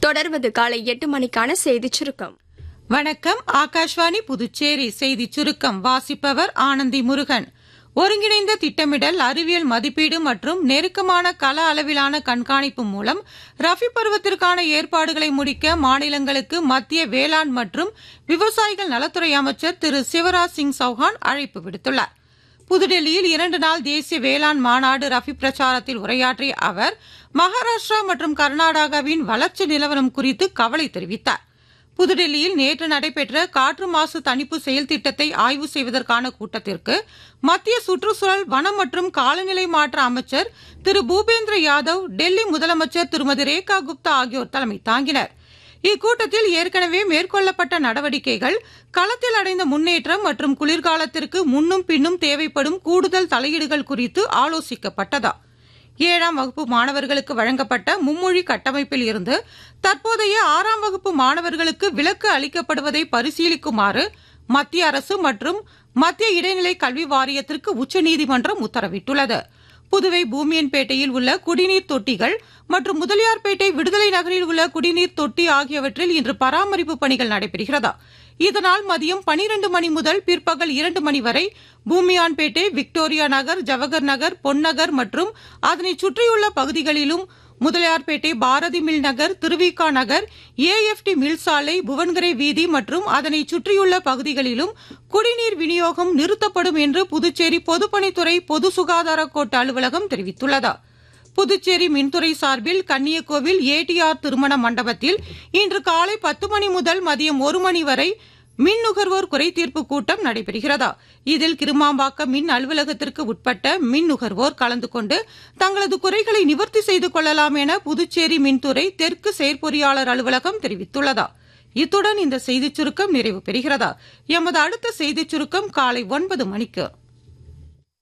தொடர்வது காலை எட்டு மணிக்கான செய்திச் சுருக்கம் வணக்கம் ஆகாஷ்வாணி புதுச்சேரி செய்தி சுருக்கம் வாசிப்பவர் ஆனந்தி முருகன் ஒருங்கிணைந்த திட்டமிடல் அறிவியல் மதிப்பீடு மற்றும் நெருக்கமான கள அளவிலான கண்காணிப்பு மூலம் ரஃபி பருவத்திற்கான ஏற்பாடுகளை முடிக்க மாநிலங்களுக்கு மத்திய வேளாண் மற்றும் விவசாயிகள் நலத்துறை அமைச்சர் திரு சிவராஜ் சிங் சௌஹான் அழைப்பு விடுத்துள்ளார் புதுடெல்லியில் இரண்டு நாள் தேசிய வேளாண் மாநாடு ரஃபி பிரச்சாரத்தில் உரையாற்றிய அவர் மகாராஷ்டிரா மற்றும் கர்நாடகாவின் வளர்ச்சி நிலவரம் குறித்து கவலை தெரிவித்தார் புதுடெல்லியில் நேற்று நடைபெற்ற காற்று மாசு தணிப்பு செயல் திட்டத்தை ஆய்வு செய்வதற்கான கூட்டத்திற்கு மத்திய சுற்றுச்சூழல் வனம் மற்றும் காலநிலை மாற்ற அமைச்சர் திரு பூபேந்திர யாதவ் டெல்லி முதலமைச்சர் திருமதி ரேகா குப்தா ஆகியோர் தலைமை தாங்கினர் இக்கூட்டத்தில் ஏற்கனவே மேற்கொள்ளப்பட்ட நடவடிக்கைகள் களத்தில் அடைந்த முன்னேற்றம் மற்றும் குளிர்காலத்திற்கு முன்னும் பின்னும் தேவைப்படும் கூடுதல் தலையீடுகள் குறித்து ஆலோசிக்கப்பட்டதா ஏழாம் வகுப்பு மாணவர்களுக்கு வழங்கப்பட்ட மும்மொழி கட்டமைப்பில் இருந்து தற்போதைய ஆறாம் வகுப்பு மாணவர்களுக்கு விலக்கு அளிக்கப்படுவதை பரிசீலிக்குமாறு மத்திய அரசு மற்றும் மத்திய இடைநிலை கல்வி வாரியத்திற்கு உச்சநீதிமன்றம் உத்தரவிட்டுள்ளது புதுவை பூமியன்பேட்டையில் உள்ள குடிநீர் தொட்டிகள் மற்றும் முதலியார்பேட்டை விடுதலை நகரில் உள்ள குடிநீர் தொட்டி ஆகியவற்றில் இன்று பராமரிப்பு பணிகள் நடைபெறுகிறதா இதனால் மதியம் பனிரெண்டு மணி முதல் பிற்பகல் இரண்டு மணி வரை பூமியான்பேட்டை விக்டோரியா நகர் ஜவஹர் நகர் பொன்னகர் மற்றும் அதனை சுற்றியுள்ள பகுதிகளிலும் Mudaliarpet Bharathi mill Nagar Thiruvika Nagar A F T mill சாலை புவன்கரை வீதி மற்றும் அதனை சுற்றியுள்ள பகுதிகளிலும் குடிநீர் விநியோகம் நிறுத்தப்படும் என்று புதுச்சேரி பொதுப்பணித்துறை பொது சுகாதார கோட்ட அலுவலகம் தெரிவித்துள்ளதா புதுச்சேரி மின்துறை சார்பில் கன்னியக்கோவில் ஏடிஆர் திருமண மண்டபத்தில் இன்று காலை பத்து மணி முதல் மதியம் ஒரு மணி வரை மின் நுகர்வோர் குறைதீர்ப்பு கூட்டம் நடைபெறுகிறதா இதில் கிருமாம்பாக்கம் மின் அலுவலகத்திற்கு உட்பட்ட மின் நுகர்வோர் கலந்து கொண்டு தங்களது குறைகளை நிவர்த்தி செய்து கொள்ளலாம் என புதுச்சேரி மின்துறை தெற்கு செயற்பொறியாளர் அலுவலகம் தெரிவித்துள்ளதா இத்துடன் இந்த செய்திச் சுருக்கம் நிறைவு பெறுகிறதா எமது அடுத்த செய்திச் சுருக்கம் காலை ஒன்பது மணிக்கு